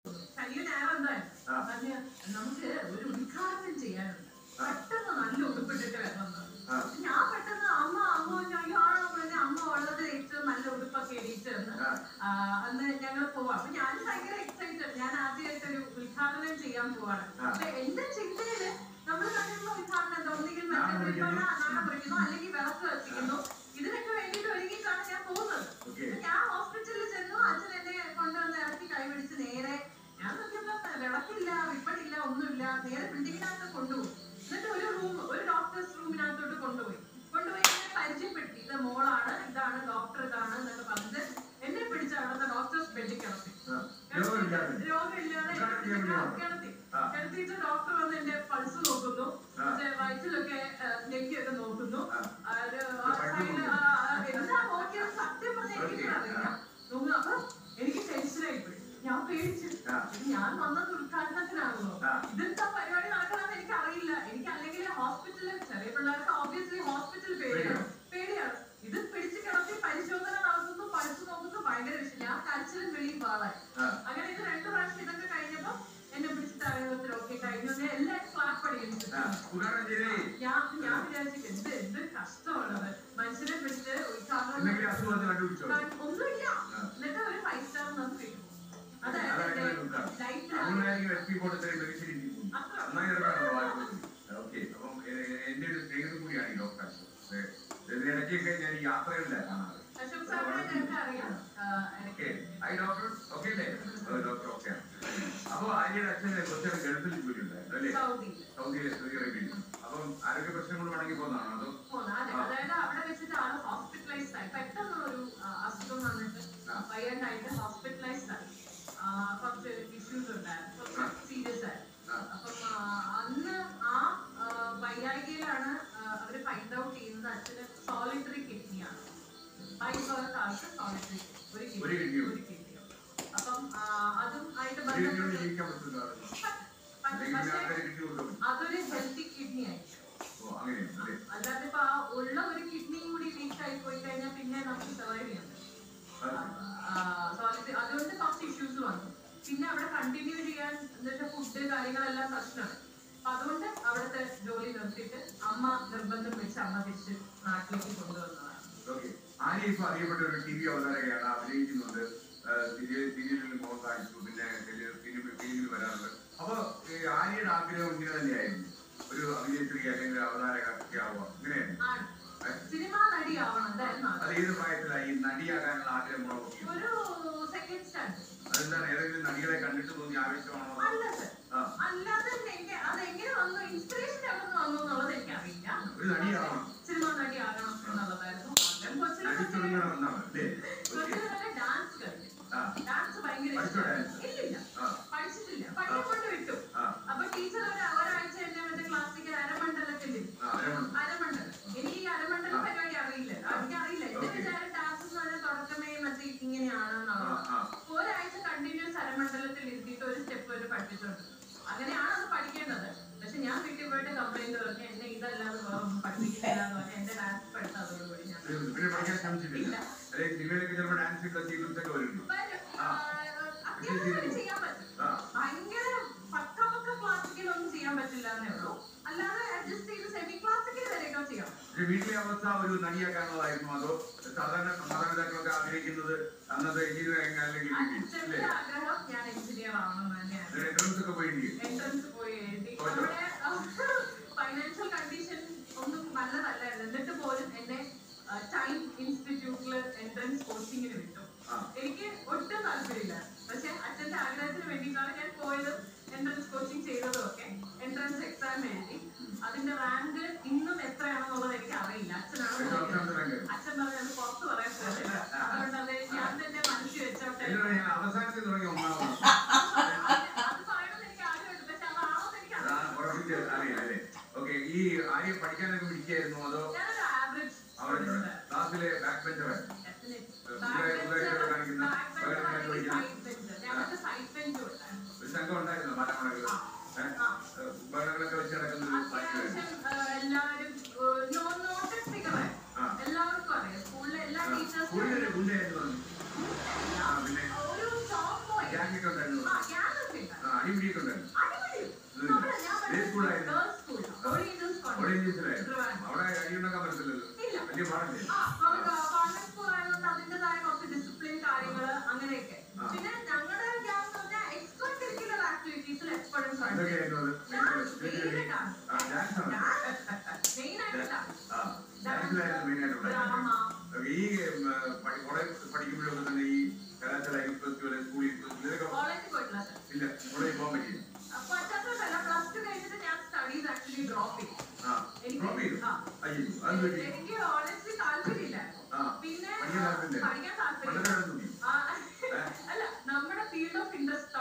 ശനിയോ ഞായറോ എന്തായാലും ആ. പറഞ്ഞ് നമുക്ക് ഒരു ഉദ്ഘാടനം ചെയ്യാനുണ്ട് ആ. പെട്ടെന്ന് നല്ല ഉടുപ്പിട്ടിട്ട് വരണം ആ. ഞാൻ പെട്ടെന്ന് അമ്മ അമ്മ പറഞ്ഞു, അയ്യോ ആണോ പറഞ്ഞ അമ്മ ഉള്ളത് ഏറ്റവും നല്ല ഉടുപ്പൊക്കെ ഇടിയിട്ട് എന്ന് ആ. ആ, അന്ന് ഞങ്ങൾ പോവാം അപ്പൊ ഞാൻ ഭയങ്കര എക്സൈറ്റഡ് ഞാൻ ആദ്യമായിട്ട് ഒരു ഉദ്ഘാടനം ചെയ്യാൻ പോവാണ് ആ. അപ്പൊ എന്റെ ചിന്തയില് നമ്മൾ കണ്ടിട്ടുള്ള ഉദ്ഘാടനം എന്താ ഒന്നുകിൽ നാണം മറ്റേ കുറിക്കുന്നു. നാണം കുറിക്കുന്നു അല്ലെങ്കിൽ വിളക്ക് കത്തിക്കുന്നു ഇതിനൊക്കെ വേണ്ടിയിട്ട് ഒരുങ്ങിയിട്ടാണ് ഞാൻ പോകുന്നത് ഓക്കെ അപ്പൊ ഞാൻ ഹോസ്പിറ്റലിൽ ചെന്നു അച്ഛൻ എന്നെ കൊണ്ടുവന്ന് ഇറക്കി കൈ പിടിച്ച് നേരെ ഞാൻ നോക്കിയപ്പോ വിളക്കില്ല റിപ്പണില്ല ഒന്നുമില്ല നേരെ ബിൽഡിങ്ങിനകത്ത് കൊണ്ടുപോയി എന്നിട്ട് ഒരു റൂം ഒരു ഡോക്ടേഴ്സ് റൂമിനകത്തോട്ട് കൊണ്ടുപോയി കൊണ്ടുപോയി എന്നെ പരിചയപ്പെടുത്തി ഇത് മോളാണ് ഇതാണ് ഡോക്ടർ ഇതാണ് എന്നൊക്കെ പറഞ്ഞിട്ട് എന്നെ പിടിച്ച് അവിടുത്തെ ഡോക്ടേഴ്സ് ബെഡിൽ കിടത്തി രോഗമില്ലാതെ രോഗമില്ലാതെ കിടത്തി എവിടെയാണ്? കിടത്തി ആ. കിടത്തിയിട്ട് ഡോക്ടർ വന്ന് എന്റെ പൾസ് നോക്കുന്നു ആ. മറ്റേ വയറ്റിലൊക്കെ നെക്കിയൊക്കെ നോക്കുന്നു ആ. ആ, ഒരു, ആ, സൈഡില്, ആ, ആ, എന്താ നോക്കിയത് സത്യം പറഞ്ഞാൽ എനിക്ക് അറിയില്ല നോക്കുന്നു അപ്പൊ എനിക്ക് ടെൻഷനായി പോയി ഞാൻ പേടിച്ചു ആ. ഞാൻ വന്നത് ഉദ്ഘാടനത്തിനാണല്ലോ ആ. ഇതെന്താ പരിപാടി നടക്കണമെന്ന് എനിക്ക് അറിയില്ല എനിക്ക് അല്ലെങ്കിൽ ഹോസ്പിറ്റലിൽ ചെറിയ പിള്ളേർക്ക് ഓബിയസ്ലി ഹോസ്പിറ്റൽ പേടിയാണ് പേടിയാണ് ഇത് പിടിച്ച് കിടത്തി പരിശോധന നടത്തുന്നു പൾസ് നോക്കുന്നു ഭയങ്കര വിഷയം ഞാൻ കരച്ചിലും വെളിയും പാളായി ആ. അങ്ങനെ ഇത് രണ്ടു പ്രാവശ്യം ഇതൊക്കെ കഴിഞ്ഞപ്പോ എന്നെ പിടിച്ചിട്ട് അറിയുന്നതിൽ ഓക്കെ കഴിഞ്ഞു എന്ന് എല്ലാവരും ക്ലാപ്പ് അടിക്കുന്നു ആ, ഉദ്ഘാടനം ചെയ്തേ ഞാൻ ഞാൻ വിചാരിച്ചു എന്ത് എന്ത് കഷ്ടമാണത് മനുഷ്യനെ പിടിച്ച് ഉദ്ഘാടനം എന്തെങ്കിലും അസുഖം വന്ന് കണ്ടുപിടിച്ചോ ഒന്നുമില്ല ആ. എന്നിട്ട് ഒരു ഫൈവ് സ്റ്റാർ നമുക്ക് കിട്ടും അതാണ് അതായത് ഇതിന്റെ ഉദ്ഘാടനം. ലൈഫിൽ അതുകൊണ്ടായിരിക്കും എസ് പി ബോർഡ് ഇത്രയും മികച്ചിരിക്കുന്നത് അത്ര നന്നായി നടക്കാണല്ലോ വായിക്കുന്നത് ഓക്കെ അപ്പം എ- എന്റെ ഒരു സ്നേഹിതം കൂടിയാണ് ഈ ഡോക്ടർ അശോക്. ഏ, ഇതിനിടയ്ക്കൊക്കെ ഞാൻ ഈ യാത്രകളിലാണ് കാണാറ് അശോക് സാറിനെ ഞങ്ങൾക്ക് അറിയാം ആ, ഓക്കെ എനിക്ക് ഐ ഡോക്ടർ ഓക്കെ അല്ലേ ഓ, ഡോക്ടർ ഓക്കെ അപ്പൊ ആര്യയുടെ അച്ഛന് കുറച്ചേരം ഗൾഫിൽ ജോലി ഉണ്ടായിരുന്നു അല്ലേ സൗദിയിൽ സൗദിയിലെ സൗദി അറേബ്യയിൽ അപ്പം ആരോഗ്യ പ്രശ്നങ്ങൾ മടങ്ങി പോകുന്നതാണോ അതോ പോന്ന അതെ അതായത് അവിടെ വെച്ചിട്ട് ആള് ഹോസ്പിറ്റലൈസ്ഡ് ആയി പെട്ടെന്ന് ഒരു ആ, അസുഖം വന്നിട്ട് ആ. വയ്യാണ്ടായിട്ട് ഹോസ്പിറ്റലൈസ്ഡ് ആയി ആ, കുറച്ച് ഇഷ്യൂസ് ഉണ്ടായിരുന്നു കുറച്ച് സീരിയസ് ആയി ആ. അപ്പം ആ, അന്ന് ആ ആ, വൈരാഗ്യയിലാണ് ആ, അവര് ഫൈൻഡ് ഔട്ട് ചെയ്യുന്നത് അച്ഛന് സോളിറ്ററി കിഡ്നിയാണ് ഫൈബർക്ക് ആൾക്ക് സോളിറ്ററി ഒരു ഒരു കിഡ്നി kidney ഒരു കിഡ്നിയോ അപ്പം ആ, അതും ആയിട്ട് ഒരു കിഡ്നി കൊണ്ട് ബന്ധപ്പെട്ട് ജീവിക്കാൻ പറ്റില്ല അല്ലെങ്കിൽ പക്ഷേ ആൾക്കാരെ കിഡ്നി കൊടുക്കും അതൊരു ഹെൽത്തി കിഡ്നി ആയിരിക്കും ഓ അങ്ങനെയാണ് അല്ലേ അല്ലാതെ ഇപ്പൊ ആ ഉള്ള ഒരു കിഡ്നിയും കൂടി വീക്ക് ആയി പോയി കഴിഞ്ഞാൽ പിന്നെ നമുക്ക് സർവൈവ് ചെയ്യാൻ പറ്റും സോളിഡ് അതുകൊണ്ട് കുറച്ച് ഇഷ്യൂസ് വന്നു പിന്നെ അവിടെ കണ്ടിന്യൂ ചെയ്യാൻ എന്നുവെച്ചാൽ ഫുഡ് കാര്യങ്ങളെല്ലാം പ്രശ്നമാണ് അപ്പൊ അതുകൊണ്ട് അവിടുത്തെ ജോലി നിർത്തിയിട്ട് അമ്മ നിർബന്ധം വെച്ച് അമ്മ തിരിച്ച് നാട്ടിലേക്ക് കൊണ്ടുവന്നതാണ് ഓക്കെ ആര്യ ഇപ്പൊ അറിയപ്പെട്ട ഒരു ടി വി അവതാരകയാണ് അഭിനയിക്കുന്നുണ്ട് സീരിയലിൽ മുഖം കാണിച്ചു പിന്നെ ഫിലിം ഫിലിമിൽ വരാറുണ്ട് അപ്പൊ ഈ ആര്യയുടെ ആഗ്രഹം ഇങ്ങനെ തന്നെയായിരുന്നു ഒരു അഭിനേത്രി അല്ലെങ്കിൽ അവതാരക ഒക്കെ ആവുക ഇങ്ങനെയായിരുന്നു ആണ് സിനിമ നടിയാവണം എന്തായിരുന്നു അത് ആഗ്രഹം. ഏത് പ്രായത്തിലായി ഈ നടിയാകാനുള്ള ആഗ്രഹം ഉണർത്തി ഒരു സെക്കൻഡ് സ്റ്റാൻഡേർഡ് അതെന്താണ് ഏതെങ്കിലും നടികളെ കണ്ടിട്ട് തോന്നിയ ആവേശമാണോ അതോ- അല്ല സർ ആ അല്ലാതെ എനിക്ക് അതെങ്ങനെ വന്നു ഇൻസ്പിറേഷൻ എവിടെ നിന്ന് വന്നു എന്നുള്ളത് എനിക്കറിയില്ല ഒരു നടിയാവണം സിനിമ നടിയാകണം എന്നുള്ളതായിരുന്നു ആഗ്രഹം കൊച്ചിലെ മുതലേ- നടിച്ചുടങ്ങണം എന്നാണ് അല്ലേ ഓക്കെ കൊച്ചിലെ മുതലേ ഡാൻസ് കളിക്കും ആ ഡാൻസ് ഭയങ്കര പഠിച്ചോ ഇഷ്ടമാണ്. dance? ഇല്ലില്ല ആ പഠിച്ചിട്ടില്ല പഠിക്കാൻ കൊണ്ട് വിട്ടു ആ അപ്പൊ ടീച്ചർ ഒരു ഒരാഴ്ച എന്നെ മറ്റേ ക്ലാസിക്കൽ അരമണ്ഡലത്തിൽ ആ അരമണം അരമണ്ഡലം എനിക്ക് ഈ അരമണ്ഡല ആ. പരിപാടി അറിയില്ല എനിക്ക് അറിയില്ല എന്റെ Okay. വിചാരം ഡാൻസ് എന്ന് പറഞ്ഞാൽ തുടക്കമേ മറ്റേ ആ ഇങ്ങനെയാണെന്നുള്ളത് ആ ഒരാഴ്ച കണ്ടിന്യൂസ് അരമണ്ഡലത്തിൽ ഇരുത്തിയിട്ട് ഒരു സ്റ്റെപ്പ് വരെ പഠിപ്പിച്ചോണ്ട് അങ്ങനെയാണ് അത് പഠിക്കേണ്ടത് പക്ഷെ ഞാൻ വീട്ടിൽ പോയിട്ട് കംപ്ലൈന്റ് പറഞ്ഞു എന്നെ ഇതല്ലാതെ വേറെ ഒന്നും പഠിപ്പിക്കില്ല എന്ന് പറഞ്ഞ് എന്റെ ഡാൻസ് പഠിത്തം അതോടുകൂടി ഞാൻ പിന്നെ പഠിക്കാൻ ശ്രമിച്ചിട്ടില്ല ഇല്ല. അല്ലെ സിനിമയിലൊക്കെ ചിലപ്പോൾ ഡാൻസ് ഒക്കെ സീക്വൻസ് ഒക്കെ വരുന്നു വരും. ആ. ആ, അത്യാവശ്യം ചെയ്യാൻ പറ്റും ആ ഭയങ്കര പക്ക പക്ക ക്ലാസിക്കൽ ഒന്നും ചെയ്യാൻ പറ്റില്ല എന്നേ ഉള്ളൂ അല്ലാതെ അഡ്ജസ്റ്റ് ചെയ്ത് സെമി ക്ലാസിക്കൽ വരെയൊക്കെ ചെയ്യാം പക്ഷെ വീട്ടിലെ അവസ്ഥ ഒരു നടിയാക്കാനുള്ളതായിരുന്നു അതോ സാധാരണ മാതാപിതാക്കളൊക്കെ ആഗ്രഹിക്കുന്നത് അന്നത്തെ എഞ്ചിനീയറിംഗ് അല്ലെങ്കിൽ ഡിഗ്രി അല്ലേ അച്ഛന്റെ ആഗ്രഹം ഞാൻ എഞ്ചിനീയർ ആവണമെന്ന് തന്നെയാണ് എൻട്രൻസ് ഒക്കെ പോയി എൻട്രൻസ് പോയി എഴുതി തോറ്റോ? നമ്മുടെ ഫൈനാൻഷ്യൽ കണ്ടീഷൻ ഒന്നും നല്ലതല്ലായിരുന്നു എന്നിട്ട് പോലും എന്നെ ടൈം ഇൻസ്റ്റിറ്റ്യൂട്ടിൽ എൻട്രൻസ് കോച്ചിങ്ങിന് വിട്ടു ആ. എനിക്ക് ഒട്ടും താല്പര്യമില്ല പക്ഷെ അച്ഛന്റെ ആഗ്രഹത്തിന് വേണ്ടിയിട്ടാണ് ഞാൻ പോയതും എൻട്രൻസ് കോച്ചിങ് ചെയ്തതും ഒക്കെ എൻട്രൻസ് എക്സാം എഴുതി അതിന്റെ റാങ്ക് ഇന്നും എത്രയാണെന്നുള്ളത് എനിക്ക് അറിയില്ല അച്ഛനാണ് എത്ര നോക്കിയത്. വർഷത്തെ റാങ്ക് അച്ഛൻ പറഞ്ഞത് പുറത്ത് പറയാൻ പറ്റില്ല അതുകൊണ്ട് അത് ഞാൻ തന്നെ മനസ്സിൽ വെച്ചോട്ടെ എന്നോട് ഞാൻ അവസാനത്തിൽ തുടങ്ങി ഒന്നാമത് അത് പറയണമെന്ന് എനിക്ക് ആഗ്രഹമുണ്ട് പക്ഷെ അതാണെന്ന് എനിക്ക് ആ, ഉറപ്പിച്ച് അറിയാം അല്ലേ ഓക്കെ ഈ ആര്യ പഠിക്കാനൊക്കെ പിടിക്കായിരുന്നു അതോ ഞാനൊരു ആവറേജ് അവിടെ ക്ലാസ്സിലെ ബാക്ക് ബെഞ്ചർ ഒരു സംഘം ഉണ്ടായിരുന്നു മലമണകൾ ഉപകരണങ്ങളൊക്കെ വെച്ച് നടക്കുന്ന ഒരു പാർട്ടി എല്ലാവരും നോട്ടഡ് ഫിഗർ ആ. എല്ലാവർക്കും അറിയാം സ്കൂളിലെ എല്ലാ സ്കൂളിൽ ടീച്ചേഴ്സും ഗുണ്ടയായിരുന്നു പറഞ്ഞു ആ പിന്നെ ഒരു ടോപ്പ് ബോയ് ഗ്യാങ് ഒക്കെ ഉണ്ടായിരുന്നു ആ ഗ്യാങ് അടിപിടിയൊക്കെ ഉണ്ടായിരുന്നു അടിപൊളി. നമ്മുടെ ഞാൻ ഏത് സ്കൂളായിരുന്നു? girls school ആ. Holy Angels Convent. അവിടെ ഇംഗ്ലീഷിലായിരുന്നു ട്രിവാൻഡ്രം. അവിടെ അടിയുണ്ടാക്കാൻ പറ്റത്തില്ലല്ലോ ഇല്ല. വലിയ പാടല്ലേ ആ, നമുക്ക് കോൺവെന്റ് സ്കൂൾ ആയതുകൊണ്ട് അതിന്റേതായ കുറച്ച് ഡിസിപ്ലിൻ കാര്യങ്ങള് അങ്ങനെയൊക്കെ ആ. പിന്നെ ഞങ്ങളുടെ ഗ്യാസ് പറഞ്ഞാൽ എക്സ്ട്രാ കരിക്കുലർ ആക്ടിവിറ്റീസിൽ എപ്പോഴും എന്തൊക്കെയായിരുന്നു അത് ആ ഡാൻസ് ആണ് മെയിൻ ആയിട്ടാണ് ആ ഡാൻസിലായിരുന്നു മെയിനായിട്ട് ഡ്രാമ ഉണ്ടായിരുന്നത് ഈ കോളേജ് പഠിക്കുമ്പോഴൊക്കെ തന്നെ ഈ കലാശാല youth festival school youth festival ഇതൊക്കെ കോളേജിൽ പോയിട്ടില്ല സർ ഇല്ല കോളേജിൽ പോകാൻ പറ്റില്ല പറ്റാത്തതല്ല പ്ലസ് ടു കഴിഞ്ഞിട്ട് ഞാൻ സ്റ്റഡീസ് ആക്ച്വലി ഡ്രോപ്പ് ചെയ്തു ആ ഡ്രോപ്പ് ചെയ്തു ആ. അയ്യോ അത് പറ്റി എനിക്ക് ഓണസ്റ്റ്ലി താല്പര്യമില്ലായിരുന്നു ആ പിന്നെ പഠിക്കാൻ താല്പര്യമില്ല പഠിക്കാൻ താല്പര്യം വളരെ തോന്നി ആ, അല്ല നമ്മുടെ ഫീൽഡ് ഓഫ് ഇൻട്രസ്റ്റ്